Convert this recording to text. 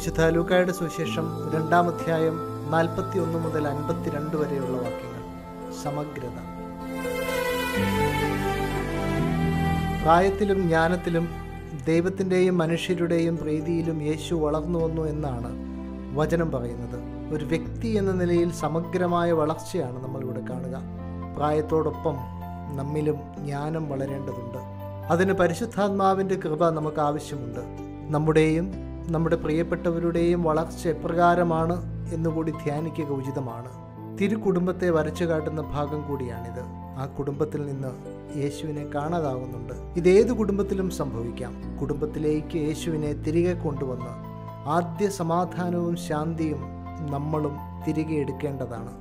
വിശുദ്ധ ലൂക്കായുടെ സുവിശേഷം രണ്ടാം അധ്യായം നാൽപ്പത്തി ഒന്ന് മുതൽ അൻപത്തിരണ്ട് വരെയുള്ള വാക്യങ്ങൾ സമഗ്രത പ്രായത്തിലും ജ്ഞാനത്തിലും ദൈവത്തിൻ്റെയും മനുഷ്യരുടെയും പ്രീതിയിലും യേശു വളർന്നു വന്നു എന്നാണ് വചനം പറയുന്നത് ഒരു വ്യക്തി എന്ന നിലയിൽ സമഗ്രമായ വളർച്ചയാണ് നമ്മളിവിടെ കാണുക പ്രായത്തോടൊപ്പം നമ്മിലും ജ്ഞാനം വളരേണ്ടതുണ്ട് അതിന് പരിശുദ്ധാത്മാവിൻ്റെ കൃപ നമുക്ക് ആവശ്യമുണ്ട് നമ്മുടെയും നമ്മുടെ പ്രിയപ്പെട്ടവരുടെയും വളർച്ച എപ്രകാരമാണ് എന്നുകൂടി ധ്യാനിക്കുക ഉചിതമാണ് തിരുകുടുംബത്തെ വരച്ചു കാട്ടുന്ന ഭാഗം കൂടിയാണിത് ആ കുടുംബത്തിൽ നിന്ന് യേശുവിനെ കാണാതാകുന്നുണ്ട് ഇതേത് കുടുംബത്തിലും സംഭവിക്കാം കുടുംബത്തിലേക്ക് യേശുവിനെ തിരികെ കൊണ്ടുവന്ന് ആദ്യ സമാധാനവും ശാന്തിയും നമ്മളും തിരികെ എടുക്കേണ്ടതാണ്